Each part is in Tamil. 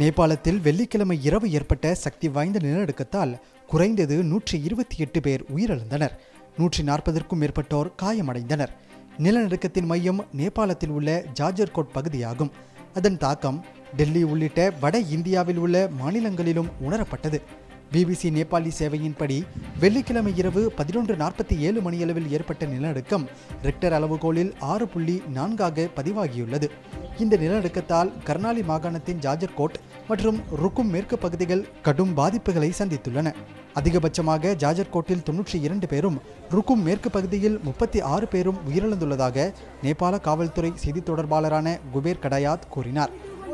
நேபாளத்தில் வெள்ளிக்கிழமை இரவு ஏற்பட்ட சக்தி வாய்ந்த நிலநடுக்கத்தால் குறைந்தது நூற்றி இருபத்தி எட்டு பேர் உயிரிழந்தனர் நூற்றி நாற்பதற்கும் மேற்பட்டோர் காயமடைந்தனர் நிலநடுக்கத்தின் மையம் நேபாளத்தில் உள்ள ஜாஜர்கோட் பகுதியாகும் அதன் தாக்கம் டெல்லி உள்ளிட்ட வட இந்தியாவில் உள்ள மாநிலங்களிலும் உணரப்பட்டது பிபிசி நேபாளி சேவையின்படி வெள்ளிக்கிழமை இரவு பதினொன்று நாற்பத்தி ஏழு மணியளவில் ஏற்பட்ட நிலநடுக்கம் ரெக்டர் அளவுகோலில் ஆறு புள்ளி நான்காக பதிவாகியுள்ளது இந்த நிலநடுக்கத்தால் கர்னாலி மாகாணத்தின் ஜாஜர்கோட் மற்றும் ருக்கும் மேற்கு பகுதிகள் கடும் பாதிப்புகளை சந்தித்துள்ளன அதிகபட்சமாக ஜாஜர்கோட்டில் தொன்னூற்றி இரண்டு பேரும் ருக்கும் மேற்கு பகுதியில் முப்பத்தி ஆறு பேரும் உயிரிழந்துள்ளதாக நேபாள காவல்துறை செய்தித் தொடர்பாளரான குபேர் கடாயாத் கூறினார்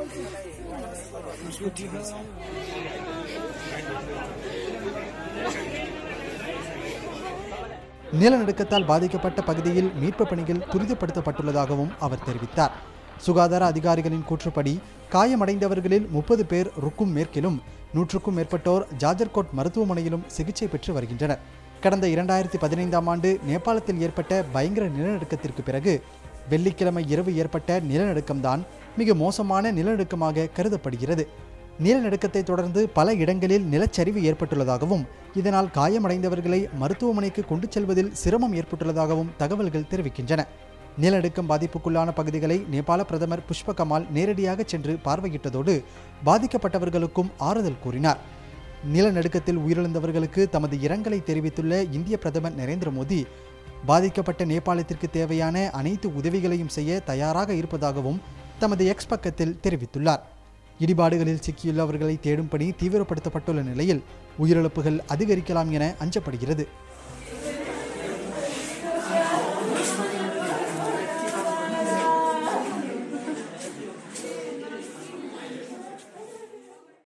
நிலநடுக்கத்தால் பாதிக்கப்பட்ட பகுதியில் மீட்புப் பணிகள் துரிதப்படுத்தப்பட்டுள்ளதாகவும் அவர் தெரிவித்தார் சுகாதார அதிகாரிகளின் கூற்றுப்படி காயமடைந்தவர்களில் முப்பது பேர் ருக்கும் மேற்கிலும் நூற்றுக்கும் மேற்பட்டோர் ஜாஜர்கோட் மருத்துவமனையிலும் சிகிச்சை பெற்று வருகின்றனர் கடந்த இரண்டாயிரத்தி பதினைந்தாம் ஆண்டு நேபாளத்தில் ஏற்பட்ட பயங்கர நிலநடுக்கத்திற்கு பிறகு வெள்ளிக்கிழமை இரவு ஏற்பட்ட நிலநடுக்கம்தான் மிக மோசமான நிலநடுக்கமாக கருதப்படுகிறது நிலநடுக்கத்தை தொடர்ந்து பல இடங்களில் நிலச்சரிவு ஏற்பட்டுள்ளதாகவும் இதனால் காயமடைந்தவர்களை மருத்துவமனைக்கு கொண்டு செல்வதில் சிரமம் ஏற்பட்டுள்ளதாகவும் தகவல்கள் தெரிவிக்கின்றன நிலநடுக்கம் பாதிப்புக்குள்ளான பகுதிகளை நேபாள பிரதமர் புஷ்ப கமால் நேரடியாக சென்று பார்வையிட்டதோடு பாதிக்கப்பட்டவர்களுக்கும் ஆறுதல் கூறினார் நிலநடுக்கத்தில் உயிரிழந்தவர்களுக்கு தமது இரங்கலை தெரிவித்துள்ள இந்திய பிரதமர் நரேந்திர மோடி பாதிக்கப்பட்ட நேபாளத்திற்கு தேவையான அனைத்து உதவிகளையும் செய்ய தயாராக இருப்பதாகவும் தமது எக்ஸ் பக்கத்தில் தெரிவித்துள்ளார் இடிபாடுகளில் சிக்கியுள்ளவர்களை தேடும் பணி தீவிரப்படுத்தப்பட்டுள்ள நிலையில் உயிரிழப்புகள் அதிகரிக்கலாம் என அஞ்சப்படுகிறது